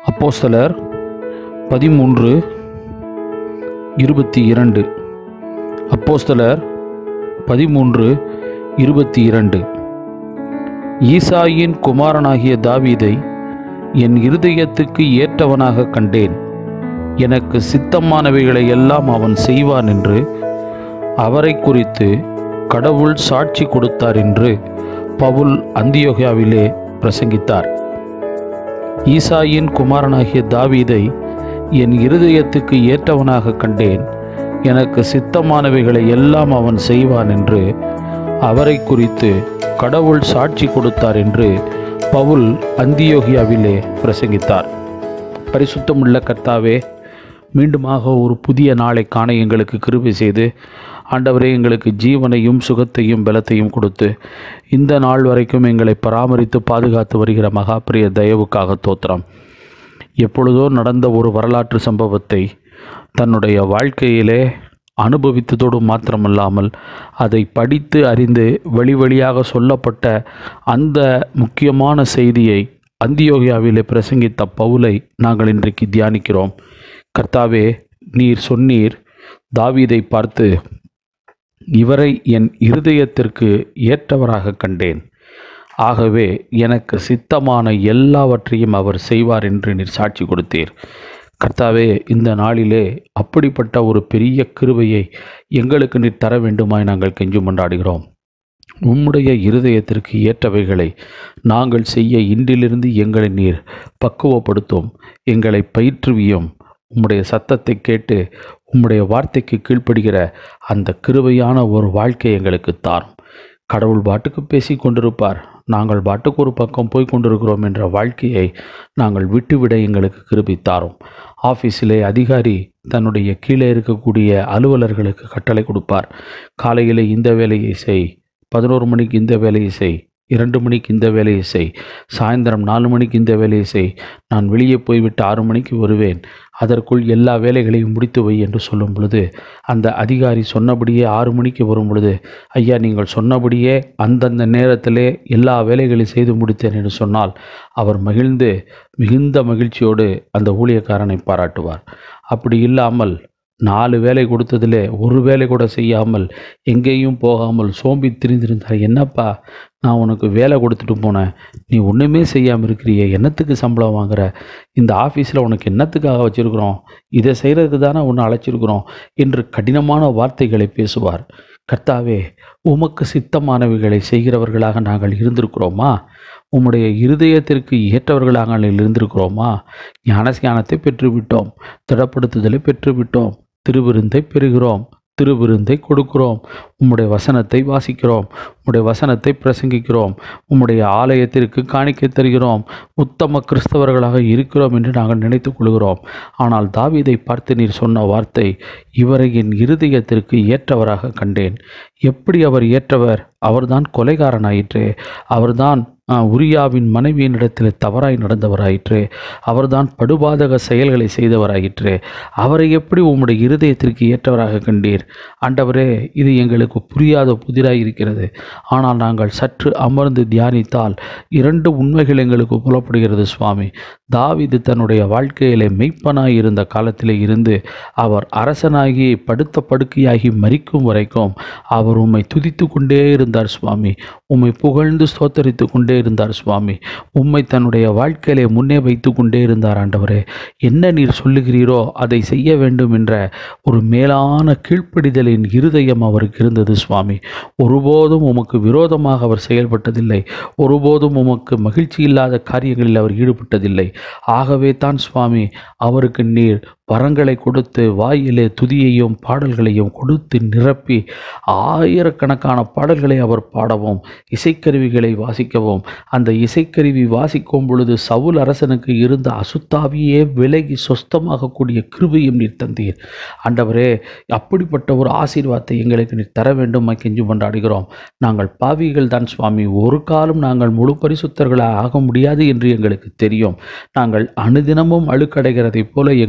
அப்போஸ்தலர் பதிமூன்று இருபத்தி இரண்டு அப்போஸ்தலர் பதிமூன்று இருபத்தி இரண்டு ஈசாயின் குமாரனாகிய தாவீதை என் இருதயத்துக்கு ஏற்றவனாக கண்டேன் எனக்கு சித்தமானவைகளை எல்லாம் அவன் செய்வான் என்று அவரை குறித்து கடவுள் சாட்சி கொடுத்தார் என்று பவுல் அந்தியோகியாவிலே பிரசங்கித்தார் ஈசாயின் குமாரனாகிய தாவீதை என் இருதயத்துக்கு ஏற்றவனாக கண்டேன் எனக்கு சித்தமானவைகளை எல்லாம் அவன் செய்வான் என்று அவரை குறித்து கடவுள் சாட்சி கொடுத்தார் என்று பவுல் அந்தியோகியாவிலே பிரசங்கித்தார் பரிசுத்தமுள்ள கர்த்தாவே மீண்டுமாக ஒரு புதிய நாளை காண எங்களுக்கு கிருபை செய்து ஆண்டவரே எங்களுக்கு ஜீவனையும் சுகத்தையும் பலத்தையும் கொடுத்து இந்த நாள் வரைக்கும் எங்களை பராமரித்து பாதுகாத்து வருகிற மகாபிரிய தயவுக்காக தோத்திரம் எப்பொழுதோ நடந்த ஒரு வரலாற்று சம்பவத்தை தன்னுடைய வாழ்க்கையிலே அனுபவித்ததோடு மாத்திரமல்லாமல் அதை படித்து அறிந்து வழி வழியாக சொல்லப்பட்ட அந்த முக்கியமான செய்தியை அந்தியோகியாவிலே பிரசங்கித்த பவுலை நாங்கள் இன்றைக்கு தியானிக்கிறோம் கர்த்தாவே நீர் சொன்னீர் தாவீதை பார்த்து இவரை என் இருதயத்திற்கு ஏற்றவராக கண்டேன் ஆகவே எனக்கு சித்தமான எல்லாவற்றையும் அவர் செய்வார் என்று நீர் சாட்சி கொடுத்தீர் கர்த்தாவே இந்த நாளிலே அப்படிப்பட்ட ஒரு பெரிய கிருபையை எங்களுக்கு நீர் தர வேண்டுமாய் நாங்கள் கெஞ்சும் கொண்டாடுகிறோம் உம்முடைய இருதயத்திற்கு ஏற்றவைகளை நாங்கள் செய்ய இன்றிலிருந்து எங்களை நீர் பக்குவப்படுத்தும் எங்களை பயிற்றுவியும் உம்முடைய சத்தத்தை கேட்டு உம்முடைய வார்த்தைக்கு கீழ்ப்படுகிற அந்த கிருபையான ஒரு வாழ்க்கை எங்களுக்கு தாரும் கடவுள் பாட்டுக்கு பேசி கொண்டிருப்பார் நாங்கள் பாட்டுக்கு ஒரு பக்கம் போய் கொண்டிருக்கிறோம் என்ற வாழ்க்கையை நாங்கள் விட்டுவிட எங்களுக்கு கிருபை தாரும் ஆஃபீஸிலே அதிகாரி தன்னுடைய கீழே இருக்கக்கூடிய அலுவலர்களுக்கு கட்டளை கொடுப்பார் காலையில் இந்த வேலையை செய் பதினோரு மணிக்கு இந்த வேலையை செய் இரண்டு மணிக்கு இந்த வேலையை செய் சாயந்தரம் நாலு மணிக்கு இந்த வேலையை செய் நான் வெளியே போய்விட்டு ஆறு மணிக்கு வருவேன் அதற்குள் எல்லா வேலைகளையும் முடித்து வை என்று சொல்லும் பொழுது அந்த அதிகாரி சொன்னபடியே ஆறு மணிக்கு வரும் பொழுது ஐயா நீங்கள் சொன்னபடியே அந்தந்த நேரத்திலே எல்லா வேலைகளையும் செய்து முடித்தேன் என்று சொன்னால் அவர் மகிழ்ந்து மிகுந்த மகிழ்ச்சியோடு அந்த ஊழியக்காரனை பாராட்டுவார் அப்படி இல்லாமல் நாலு வேலை கொடுத்ததிலே ஒரு வேலை கூட செய்யாமல் எங்கேயும் போகாமல் சோம்பி திரிந்திருந்தார் என்னப்பா நான் உனக்கு வேலை கொடுத்துட்டு போனேன் நீ ஒன்றுமே செய்யாமல் இருக்கிறியே என்னத்துக்கு சம்பளம் வாங்குற இந்த ஆஃபீஸில் உனக்கு என்னத்துக்காக வச்சுருக்குறோம் இதை செய்கிறதுக்கு தானே ஒன்று அழைச்சிருக்கிறோம் என்று கடினமான வார்த்தைகளை பேசுவார் கர்த்தாவே உமக்கு சித்தமானவைகளை செய்கிறவர்களாக நாங்கள் இருந்திருக்கிறோமா உம்முடைய இருதயத்திற்கு ஏற்றவர்களாக நாங்கள் இருந்திருக்கிறோமா ஞானஸ்ஞானத்தை பெற்றுவிட்டோம் திடப்படுத்துதலை பெற்றுவிட்டோம் திருவிருந்தை பெறுகிறோம் திருவிருந்தை கொடுக்கிறோம் உம்முடைய வசனத்தை வாசிக்கிறோம் உம்முடைய வசனத்தை பிரசங்கிக்கிறோம் உம்முடைய ஆலயத்திற்கு காணிக்கை தருகிறோம் உத்தம கிறிஸ்தவர்களாக இருக்கிறோம் என்று நாங்கள் நினைத்துக் கொள்கிறோம் ஆனால் தாவீதை பார்த்து நீர் சொன்ன வார்த்தை இவரை என் இருதயத்திற்கு ஏற்றவராக கண்டேன் எப்படி அவர் ஏற்றவர் அவர்தான் கொலைகாரனாயிற்றே அவர்தான் உரியாவின் மனைவியினிடத்தில் தவறாய் நடந்தவராயிற்று அவர்தான் படுபாதக செயல்களை செய்தவராயிற்று அவரை எப்படி உம்முடைய இருதயத்திற்கு ஏற்றவராக கண்டீர் ஆண்டவரே இது எங்களுக்கு புரியாத புதிராய் இருக்கிறது ஆனால் நாங்கள் சற்று அமர்ந்து தியானித்தால் இரண்டு உண்மைகள் எங்களுக்கு புலப்படுகிறது சுவாமி தாவிது தன்னுடைய வாழ்க்கையிலே மெய்ப்பனாய் இருந்த காலத்திலே இருந்து அவர் அரசனாகி படுத்த படுக்கையாகி மறிக்கும் வரைக்கும் அவர் உம்மை துதித்து கொண்டே இருந்தார் சுவாமி உம்மை புகழ்ந்து ஸ்தோத்தரித்து கொண்டே இருந்தார் சுவாமி உம்மை தன்னுடைய வாழ்க்கையிலே முன்னே வைத்து கொண்டே இருந்தார் ஆண்டவரே என்ன நீர் சொல்லுகிறீரோ அதை செய்ய வேண்டும் என்ற ஒரு மேலான கீழ்ப்படிதலின் இருதயம் அவருக்கு இருந்தது சுவாமி ஒருபோதும் உமக்கு விரோதமாக அவர் செயல்பட்டதில்லை ஒருபோதும் உமக்கு மகிழ்ச்சி இல்லாத காரியங்களில் அவர் ஈடுபட்டதில்லை ஆகவே தான் சுவாமி அவருக்கு நீர் வரங்களை கொடுத்து வாயிலே துதியையும் பாடல்களையும் கொடுத்து நிரப்பி ஆயிரக்கணக்கான பாடல்களை அவர் பாடவும் இசைக்கருவிகளை வாசிக்கவும் அந்த இசைக்கருவி வாசிக்கும் பொழுது சவுல் அரசனுக்கு இருந்த அசுத்தாவியே விலகி சொஸ்தமாகக்கூடிய கிருபையும் நீர் தந்தீர் ஆண்டவரே அப்படிப்பட்ட ஒரு ஆசீர்வாதத்தை எங்களுக்கு நீர் தர வேண்டும் கெஞ்சு கொண்டாடுகிறோம் நாங்கள் பாவிகள் தான் சுவாமி ஒரு காலம் நாங்கள் முழு பரிசுத்தர்களாக ஆக முடியாது என்று எங்களுக்கு தெரியும் நாங்கள் அனுதினமும் அழுக்கடைகிறதைப் போல எங்களுடைய இரு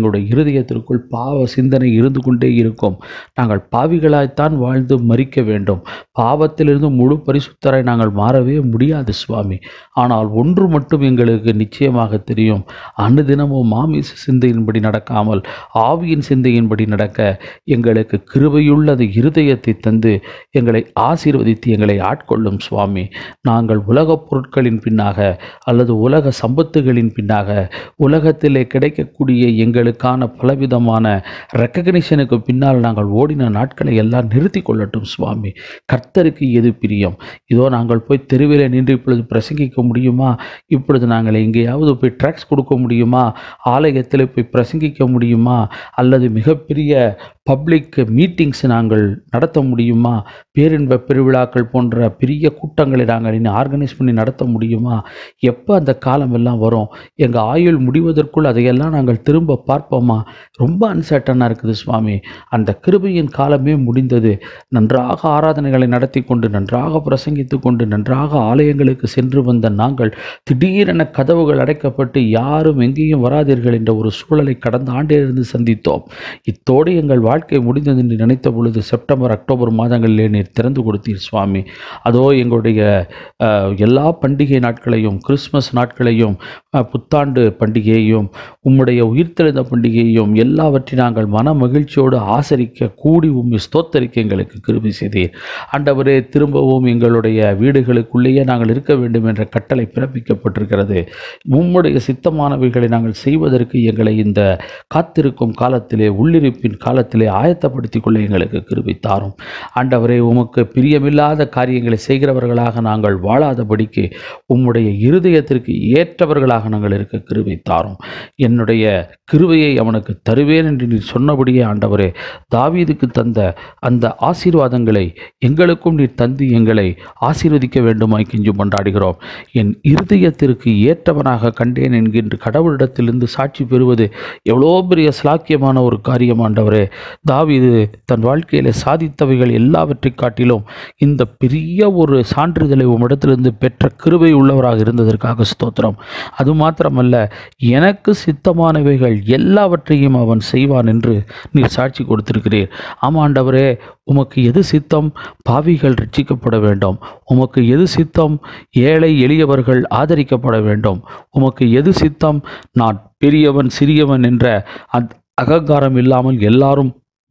இருதயத்திற்குள் பாவ சிந்தனை இருந்து கொண்டே இருக்கும் நாங்கள் பாவிகளாய்த்தான் வாழ்ந்து மறிக்க வேண்டும் பாவத்திலிருந்து முழு பரிசுத்தரை நாங்கள் மாறவே முடியாது சுவாமி ஆனால் ஒன்று மட்டும் எங்களுக்கு நிச்சயமாக தெரியும் அனுதினமும் மாமிச சிந்தையின்படி நடக்காமல் ஆவியின் சிந்தையின்படி நடக்க எங்களுக்கு கிருபையுள்ள அந்த இருதயத்தை தந்து எங்களை ஆசீர்வதித்து எங்களை ஆட்கொள்ளும் சுவாமி நாங்கள் உலகப் பொருட்களின் பின்னாக அல்லது உலக சம்பத்துகளின் பின்னாக உலகத்திலே கிடைக்கக்கூடிய எங்களுக்கான பலவிதமான ரெக்கக்னிஷனுக்கு பின்னால் நாங்கள் ஓடின நாட்களை எல்லாம் நிறுத்தி கொள்ளட்டும் சுவாமி கர்த்தருக்கு எது பிரியம் இதோ நாங்கள் போய் தெருவில் நின்று இப்பொழுது பிரசங்கிக்க முடியுமா இப்பொழுது நாங்கள் எங்கேயாவது போய் ட்ராக்ஸ் கொடுக்க முடியுமா ஆலயத்தில் போய் பிரசங்கிக்க முடியுமா அல்லது மிகப்பெரிய பப்ளிக் மீட்டிங்ஸ் நாங்கள் நடத்த முடியுமா பேரின்ப பெருவிழாக்கள் போன்ற பெரிய கூட்டங்களை நாங்கள் இனி ஆர்கனைஸ் பண்ணி நடத்த முடியுமா எப்போ அந்த காலம் எல்லாம் வரும் எங்கள் ஆயுள் முடிவதற்குள் அதையெல்லாம் நாங்கள் திரும்ப பார்ப்போமா ரொம்ப அன்சர்டனாக இருக்குது சுவாமி அந்த கிருபையின் காலமே முடிந்தது நன்றாக ஆராதனைகளை நடத்தி கொண்டு நன்றாக பிரசங்கித்து கொண்டு நன்றாக ஆலயங்களுக்கு சென்று வந்த நாங்கள் திடீரென கதவுகள் அடைக்கப்பட்டு யாரும் எங்கேயும் வராதீர்கள் என்ற ஒரு சூழலை கடந்த ஆண்டிலிருந்து சந்தித்தோம் இத்தோடு எங்கள் வாழ்க்கை முடிந்தது என்று நினைத்த பொழுது செப்டம்பர் அக்டோபர் மாதங்களிலே நீர் திறந்து கொடுத்தீர் சுவாமி அதோ எங்களுடைய அஹ், எல்லா பண்டிகை நாட்களையும் கிறிஸ்மஸ் நாட்களையும் அஹ், புத்தாண்டு பண்டிகையையும் உம்முடைய உயிர்த்தெழுந்த பண்டிகையையும் எல்லாவற்றையும் நாங்கள் மன மகிழ்ச்சியோடு ஆசரிக்க கூடி உம்மை ஸ்தோத்தரிக்க எங்களுக்கு கிருபை செய்தீர் ஆண்டவரே திரும்பவும் எங்களுடைய வீடுகளுக்குள்ளேயே நாங்கள் இருக்க வேண்டும் என்ற கட்டளை பிறப்பிக்கப்பட்டிருக்கிறது உம்முடைய சித்தமானவைகளை நாங்கள் செய்வதற்கு எங்களை இந்த காத்திருக்கும் காலத்திலே உள்ளிருப்பின் காலத்திலே ஆயத்தப்படுத்திக் கொள்ள எங்களுக்கு கிருபை தாரும் ஆண்டவரே உமக்கு பிரியமில்லாத காரியங்களை செய்கிறவர்களாக நாங்கள் வாழாதபடிக்கு உம்முடைய இருதயத்திற்கு ஏற்றவர்களாக நாங்கள் இருக்க கிருபை தாரும் என்னுடைய கிருபையை அவனுக்கு தருவேன் என்று நீர் சொன்னபடியே ஆண்டவரே தாவீதுக்கு தந்த அந்த ஆசீர்வாதங்களை எங்களுக்கும் நீர் தந்து எங்களை ஆசீர்வதிக்க வேண்டுமாய் கெஞ்சு கொண்டாடுகிறோம் என் இருதயத்திற்கு ஏற்றவனாக கண்டேன் என்கின்ற கடவுளிடத்திலிருந்து சாட்சி பெறுவது எவ்வளோ பெரிய ஸ்லாக்கியமான ஒரு காரியம் ஆண்டவரே தாவீது தன் வாழ்க்கையில சாதித்தவைகள் எல்லாவற்றை காட்டிலும் இந்த பெரிய ஒரு சான்றிதழை உம்மிடத்திலிருந்து பெற்ற கிருபை உள்ளவராக இருந்ததற்காக ஸ்தோத்திரம் அது மாத்திரமல்ல எனக்கு சித்தமானவைகள் எல்லாவற்றையும் அவன் செய்வான் என்று நீர் சாட்சி கொடுத்திருக்கிறீர் ஆமா ஆண்டவரே உமக்கு எது சித்தம் பாவிகள் ரட்சிக்கப்பட வேண்டும் உமக்கு எது சித்தம் ஏழை எளியவர்கள் ஆதரிக்கப்பட வேண்டும் உமக்கு எது சித்தம் நான் பெரியவன் சிறியவன் என்ற அந்த அகங்காரம் இல்லாமல் எல்லாரும்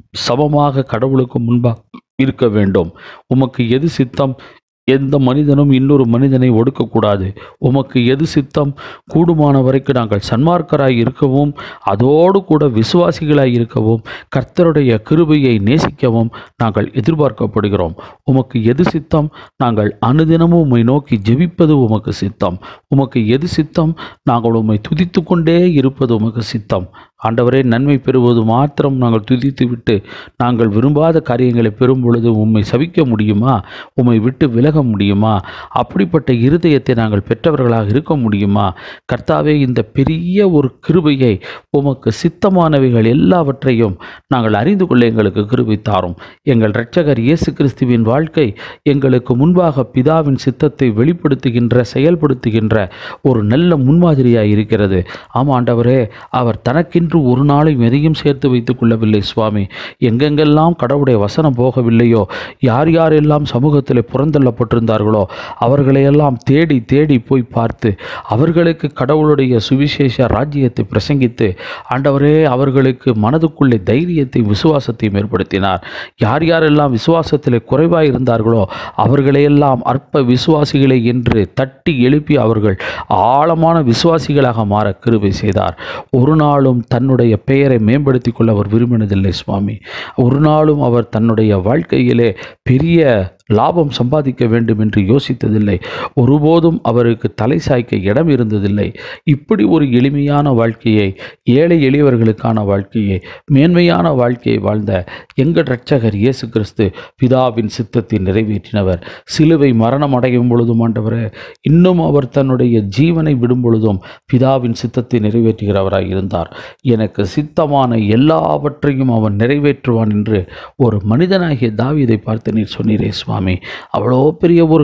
சமமாக கடவுளுக்கு முன்பாக இருக்க வேண்டும் உமக்கு எது சித்தம் எந்த மனிதனும் இன்னொரு மனிதனை ஒடுக்கக்கூடாது உமக்கு எது சித்தம் கூடுமான வரைக்கும் நாங்கள் சன்மார்க்கராய் இருக்கவும் அதோடு கூட விசுவாசிகளாய் இருக்கவும் கர்த்தருடைய கிருபையை நேசிக்கவும் நாங்கள் எதிர்பார்க்கப்படுகிறோம் உமக்கு எது சித்தம் நாங்கள் அனுதினமும் உம்மை நோக்கி ஜெபிப்பது உமக்கு சித்தம் உமக்கு எது சித்தம் நாங்கள் உம்மை துதித்து கொண்டே இருப்பது உமக்கு சித்தம் ஆண்டவரே நன்மை பெறுவது மாத்திரம் நாங்கள் துதித்து விட்டு நாங்கள் விரும்பாத காரியங்களை பெறும் பொழுது உம்மை சபிக்க முடியுமா உம்மை விட்டு விலக முடியுமா அப்படிப்பட்ட இருதயத்தை நாங்கள் பெற்றவர்களாக இருக்க முடியுமா கர்த்தாவே இந்த பெரிய ஒரு கிருபையை உமக்கு சித்தமானவைகள் எல்லாவற்றையும் நாங்கள் அறிந்து கொள்ள எங்களுக்கு கிருபை தாரும் எங்கள் இரட்சகர் இயேசு கிறிஸ்துவின் வாழ்க்கை எங்களுக்கு முன்பாக பிதாவின் சித்தத்தை வெளிப்படுத்துகின்ற செயல்படுத்துகின்ற ஒரு நல்ல முன்மாதிரியாய் இருக்கிறது ஆமா ஆண்டவரே அவர் தனக்கென்று ஒரு நாளையும் எதையும் சேர்த்து வைத்துக் கொள்ளவில்லை சுவாமி எங்கெங்கெல்லாம் கடவுளுடைய வசனம் போகவில்லையோ யார் யாரெல்லாம் சமூகத்தில் புறந்தள்ளப்பட்டிருந்தார்களோ அவர்களையெல்லாம் தேடி தேடி போய் பார்த்து அவர்களுக்கு கடவுளுடைய சுவிசேஷ ராஜ்யத்தை பிரசங்கித்து ஆண்டவரே அவர்களுக்கு மனதுக்குள்ளே தைரியத்தை விசுவாசத்தையும் ஏற்படுத்தினார் யார் யாரெல்லாம் விசுவாசத்தில் குறைவாக இருந்தார்களோ அவர்களையெல்லாம் அற்ப விசுவாசிகளை என்று தட்டி எழுப்பி அவர்கள் ஆழமான விசுவாசிகளாக மாற கிருபை செய்தார் ஒரு நாளும் தன்னுடைய பெயரை மேம்படுத்திக் கொள்ள அவர் விரும்பினதில்லை சுவாமி ஒரு நாளும் அவர் தன்னுடைய வாழ்க்கையிலே பெரிய லாபம் சம்பாதிக்க வேண்டும் என்று யோசித்ததில்லை ஒருபோதும் அவருக்கு தலை சாய்க்க இடம் இருந்ததில்லை இப்படி ஒரு எளிமையான வாழ்க்கையை ஏழை எளியவர்களுக்கான வாழ்க்கையை மேன்மையான வாழ்க்கையை வாழ்ந்த எங்கள் இரட்சகர் இயேசு கிறிஸ்து பிதாவின் சித்தத்தை நிறைவேற்றினவர் சிலுவை மரணம் அடையும் பொழுதும் ஆண்டவரே இன்னும் அவர் தன்னுடைய ஜீவனை விடும் பொழுதும் பிதாவின் சித்தத்தை நிறைவேற்றுகிறவராய் இருந்தார் எனக்கு சித்தமான எல்லாவற்றையும் அவன் நிறைவேற்றுவான் என்று ஒரு மனிதனாகிய தாவீதை பார்த்து நீர் சொன்னீரே சுவாமி அவ்வளோ பெரிய ஒரு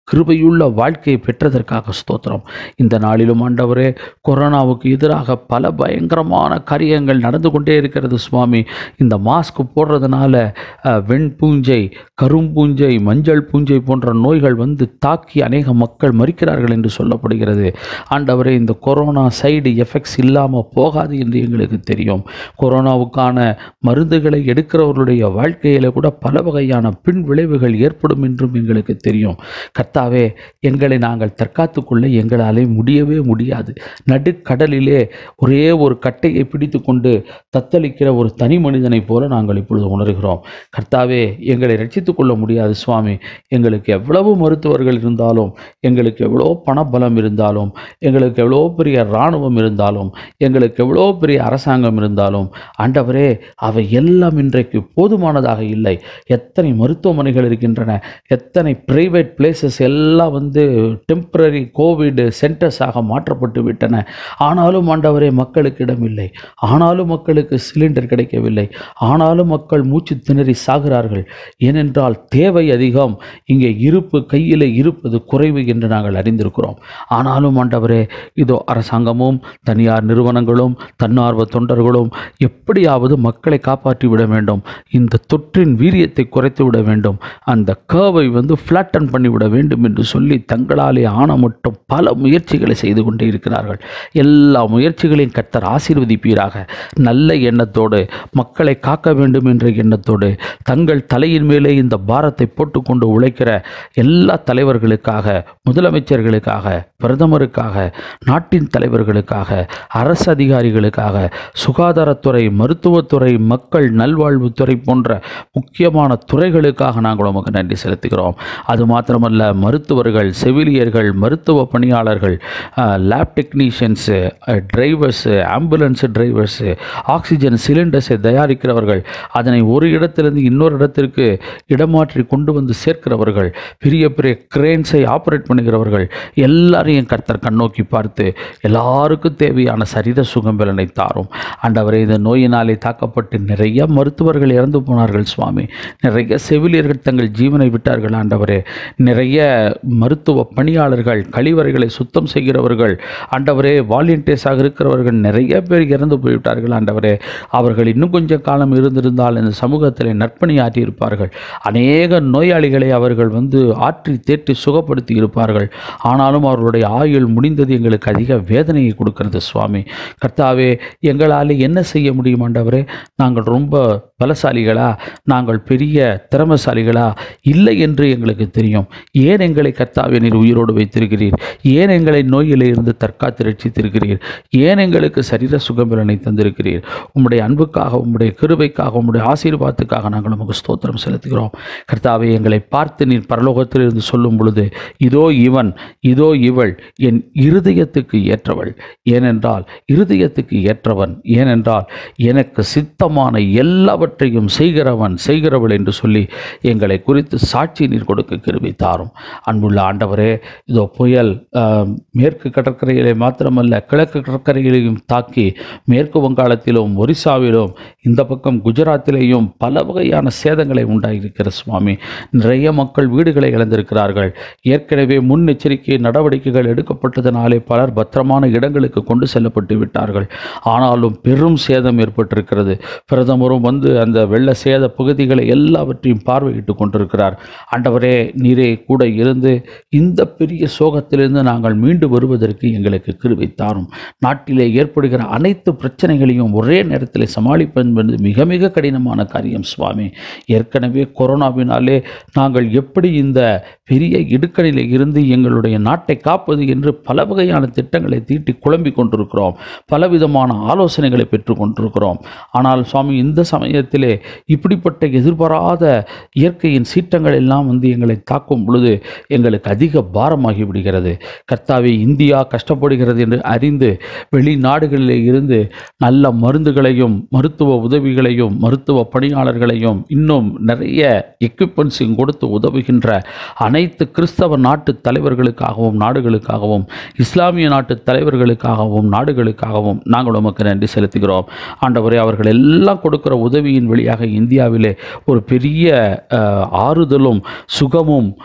கிருபையுள்ள வாழ்க்கையை பெற்றதற்காக ஸ்தோத்திரம் இந்த நாளிலும் ஆண்டவரே கொரோனாவுக்கு எதிராக பல பயங்கரமான காரியங்கள் நடந்து கொண்டே இருக்கிறது சுவாமி இந்த மாஸ்க் போடுறதுனால அஹ், வெண்பூஞ்சை கரும்பூஞ்சை மஞ்சள் பூஞ்சை போன்ற நோய்கள் வந்து தாக்கி அநேக மக்கள் மறிக்கிறார்கள் என்று சொல்லப்படுகிறது ஆண்டவரே இந்த கொரோனா சைடு எஃபெக்ட்ஸ் இல்லாமல் போகாது என்று எங்களுக்கு தெரியும் கொரோனாவுக்கான மருந்துகளை எடுக்கிறவர்களுடைய வாழ்க்கையில் கூட பல வகையான பின் விளைவுகள் ஏற்படும் என்றும் எங்களுக்கு தெரியும் கர்த்தாவே எங்களை நாங்கள் தற்காத்துக்கொள்ள எங்களாலே முடியவே முடியாது நடுக்கடலிலே ஒரே ஒரு கட்டையை பிடித்து கொண்டு தத்தளிக்கிற ஒரு தனி மனிதனைப் போல நாங்கள் இப்பொழுது உணர்கிறோம் கர்த்தாவே எங்களை ரட்சித்துக் கொள்ள முடியாது சுவாமி எங்களுக்கு எவ்வளவு மருத்துவர்கள் இருந்தாலும் எங்களுக்கு எவ்வளோ பணபலம் இருந்தாலும் எங்களுக்கு எவ்வளோ பெரிய இராணுவம் இருந்தாலும் எங்களுக்கு எவ்வளோ பெரிய அரசாங்கம் இருந்தாலும் ஆண்டவரே அவை எல்லாம் இன்றைக்கு போதுமானதாக இல்லை எத்தனை மருத்துவமனைகள் இருக்கின்றன எத்தனை பிரைவேட் பிளேசஸ் எல்லாம் வந்து டெம்பரரி கோவிட் சென்டர்ஸாக மாற்றப்பட்டு விட்டன ஆனாலும் ஆண்டவரே மக்களுக்கு இடமில்லை ஆனாலும் மக்களுக்கு சிலிண்டர் கிடைக்கவில்லை ஆனாலும் மக்கள் மூச்சு திணறி சாகிறார்கள் ஏனென்றால் தேவை அதிகம் இங்கே இருப்பு கையில் இருப்பது குறைவு என்று நாங்கள் அறிந்திருக்கிறோம் ஆனாலும் ஆண்டவரே இதோ அரசாங்கமும் தனியார் நிறுவனங்களும் தன்னார்வ தொண்டர்களும் எப்படியாவது மக்களை காப்பாற்றி விட வேண்டும் இந்த தொற்றின் வீரியத்தை குறைத்து விட வேண்டும் அந்த கேர்வை வந்து ஃப்ளாட்டன் பண்ணிவிட வேண்டும் என்று சொல்லி தங்களாலே ஆன மட்டும் பல முயற்சிகளை செய்து கொண்டே இருக்கிறார்கள் எல்லா முயற்சிகளையும் கர்த்தர் ஆசீர்வதிப்பீராக நல்ல எண்ணத்தோடு மக்களை காக்க வேண்டும் என்ற எண்ணத்தோடு தங்கள் தலையின் மேலே இந்த பாரத்தை போட்டுக்கொண்டு உழைக்கிற எல்லா தலைவர்களுக்காக முதலமைச்சர்களுக்காக பிரதமருக்காக நாட்டின் தலைவர்களுக்காக அரசு அதிகாரிகளுக்காக சுகாதாரத்துறை மருத்துவத்துறை மக்கள் நல்வாழ்வுத்துறை போன்ற முக்கியமான துறைகளுக்காக நாங்கள் உமக்கு நன்றி செலுத்துகிறோம் அது மாத்திரமல்ல மருத்துவர்கள் செவிலியர்கள் மருத்துவ பணியாளர்கள் lab technicians drivers ambulance drivers oxygen சிலிண்டர்ஸை தயாரிக்கிறவர்கள் அதனை ஒரு இடத்திலிருந்து இன்னொரு இடத்திற்கு இடமாற்றி கொண்டு வந்து சேர்க்கிறவர்கள் பெரிய பெரிய கிரேன்ஸை ஆப்ரேட் பண்ணுகிறவர்கள் எல்லாரையும் கர்த்தர் கண்ணோக்கி பார்த்து எல்லாருக்கும் தேவையான சரீர சுகம் பலனை தாரும் ஆண்டவரே இந்த நோயினாலே தாக்கப்பட்டு நிறைய மருத்துவர்கள் இறந்து போனார்கள் சுவாமி நிறைய செவிலியர்கள் தங்கள் ஜீவனை விட்டார்கள் ஆண்டவரே நிறைய மருத்துவ பணியாளர்கள் கழிவறைகளை சுத்தம் செய்கிறவர்கள் ஆண்டவரே வாலண்டியர்ஸாக இருக்கிறவர்கள் நிறைய பேர் இறந்து போய்விட்டார்கள் ஆண்டவரே அவர்கள் இன்னும் கொஞ்சம் காலம் இருந்திருந்தால் இந்த சமூகத்தில் நற்பணி ஆற்றியிருப்பார்கள் அநேக நோயாளிகளை அவர்கள் வந்து ஆற்றி தேற்றி சுகப்படுத்தி இருப்பார்கள் ஆனாலும் அவர்களுடைய ஆயுள் முடிந்தது எங்களுக்கு அதிக வேதனையை கொடுக்கிறது சுவாமி கர்த்தாவே எங்களால் என்ன செய்ய முடியும் ஆண்டவரே நாங்கள் ரொம்ப பலசாலிகளா நாங்கள் பெரிய திறமசாலிகளா இல்லை என்று எங்களுக்கு தெரியும் ஏன் எங்களை கர்த்தாவே நீர் உயிரோடு வைத்திருக்கிறீர் ஏன் எங்களை நோயிலே இருந்து தற்காத்து ரட்சித்திருக்கிறீர் ஏன் எங்களுக்கு சரீர சுகபலனை தந்திருக்கிறீர் உம்முடைய அன்புக்காக உம்முடைய கிருபைக்காக உம்முடைய ஆசீர்வாதத்துக்காக நாங்கள் நமக்கு ஸ்தோத்திரம் செலுத்துகிறோம் கர்த்தாவே எங்களை பார்த்து நீர் பரலோகத்தில் இருந்து சொல்லும் பொழுது இதோ இவன் இதோ இவள் என் இருதயத்துக்கு ஏற்றவள் ஏனென்றால் இருதயத்துக்கு ஏற்றவன் ஏனென்றால் எனக்கு சித்தமான எல்லாவற்றையும் செய்கிறவன் செய்கிறவள் என்று சொல்லி எங்களை குறித்து சாட்சி நீர் கொடுக்க கிருபை தாரும் அன்புள்ள ஆண்டவரே இதோ புயல் ஆஹ், மேற்கு கடற்கரையிலே மாத்திரமல்ல கிழக்கு கடற்கரையிலையும் தாக்கி மேற்கு வங்காளத்திலும் ஒரிசாவிலும் இந்த பக்கம் குஜராத்திலேயும் பல வகையான சேதங்களை உண்டாகியிருக்கிற சுவாமி நிறைய மக்கள் வீடுகளை இழந்திருக்கிறார்கள் ஏற்கனவே முன்னெச்சரிக்கை நடவடிக்கைகள் எடுக்கப்பட்டதனாலே பலர் பத்திரமான இடங்களுக்கு கொண்டு செல்லப்பட்டு விட்டார்கள் ஆனாலும் பெரும் சேதம் ஏற்பட்டிருக்கிறது பிரதமரும் வந்து அந்த வெள்ள சேத பகுதிகளை எல்லாவற்றையும் பார்வையிட்டு கொண்டிருக்கிறார் ஆண்டவரே நீரே கூட இருந்து இந்த பெரிய சோகத்திலிருந்து நாங்கள் மீண்டு வருவதற்கு எங்களுக்கு கிருபை தாரும் நாட்டிலே ஏற்படுகிற அனைத்து பிரச்சனைகளையும் ஒரே நேரத்தில் சமாளிப்பது என்பது மிக மிக கடினமான காரியம் சுவாமி ஏற்கனவே கொரோனாவினாலே நாங்கள் எப்படி இந்த பெரிய இடுக்கணிலே இருந்து எங்களுடைய நாட்டை காப்பது என்று பல வகையான திட்டங்களை தீட்டி குழம்பிக் கொண்டிருக்கிறோம் பலவிதமான ஆலோசனைகளை பெற்றுக் கொண்டிருக்கிறோம் ஆனால் சுவாமி இந்த சமயத்திலே இப்படிப்பட்ட எதிர்பாராத இயற்கையின் சீற்றங்கள் எல்லாம் வந்து எங்களை தாக்கும் பொழுது எங்களுக்கு அதிக பாரமாகி விடுகிறது கர்த்தாவே இந்தியா கஷ்டப்படுகிறது என்று அறிந்து வெளிநாடுகளிலே இருந்து நல்ல மருந்துகளையும் மருத்துவ உதவிகளையும் மருத்துவ பணியாளர்களையும் இன்னும் நிறைய எக்யூப்மெண்ட்ஸையும் கொடுத்து உதவுகின்ற அனைத்து கிறிஸ்தவ நாட்டு தலைவர்களுக்காகவும் நாடுகளுக்காகவும் இஸ்லாமிய நாட்டு தலைவர்களுக்காகவும் நாடுகளுக்காகவும் நாங்கள் உமக்கு நன்றி செலுத்துகிறோம் ஆண்டவரே அவர்கள் எல்லாம் கொடுக்கிற உதவியின் வழியாக இந்தியாவிலே ஒரு பெரிய அஹ், ஆறுதலும் சுகமும் அஹ்,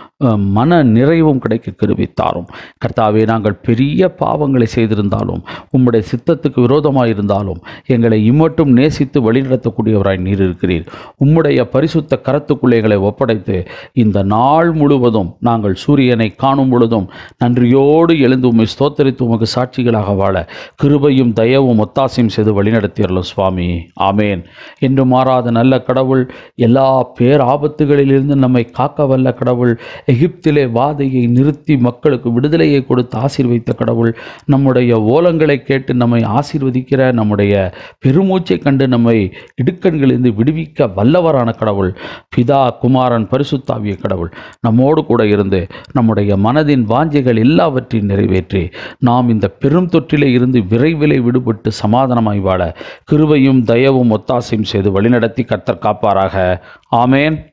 மன நிறைவும் கிடைக்க கிருபித்தாரும் கர்த்தாவே நாங்கள் பெரிய பாவங்களை செய்திருந்தாலும் உம்முடைய சித்தத்துக்கு விரோதமாக இருந்தாலும் எங்களை இம்மட்டும் நேசித்து வழிநடத்தக்கூடியவராய் நீர் இருக்கிறீர் உம்முடைய பரிசுத்த கரத்துக்குள்ளே எங்களை ஒப்படைத்து இந்த நாள் முழுவதும் நாங்கள் சூரியனை காணும் பொழுதும் நன்றியோடு எழுந்து உம்மை ஸ்தோத்தரித்து உமக்கு சாட்சிகளாக வாழ கிருபையும் தயவும் ஒத்தாசையும் செய்து வழிநடத்தியறலும் சுவாமி ஆமேன் என்று மாறாத நல்ல கடவுள் எல்லா பேர் ஆபத்துகளிலிருந்து நம்மை காக்க வல்ல கடவுள் எகிப்திலே வாதையை நிறுத்தி மக்களுக்கு விடுதலையை கொடுத்து ஆசீர்வதித்த கடவுள் நம்முடைய ஓலங்களை கேட்டு நம்மை ஆசீர்வதிக்கிற நம்முடைய பெருமூச்சை கண்டு நம்மை இடுக்கண்களிலிருந்து விடுவிக்க வல்லவரான கடவுள் பிதா குமாரன் பரிசுத்தாவிய கடவுள் நம்மோடு கூட இருந்து நம்முடைய மனதின் வாஞ்சைகள் எல்லாவற்றையும் நிறைவேற்றி நாம் இந்த பெரும் தொற்றிலே இருந்து விரைவிலே விடுபட்டு சமாதானமாய் வாழ கிருபையும் தயவும் ஒத்தாசையும் செய்து வழிநடத்தி கர்த்தர் காப்பாராக ஆமேன்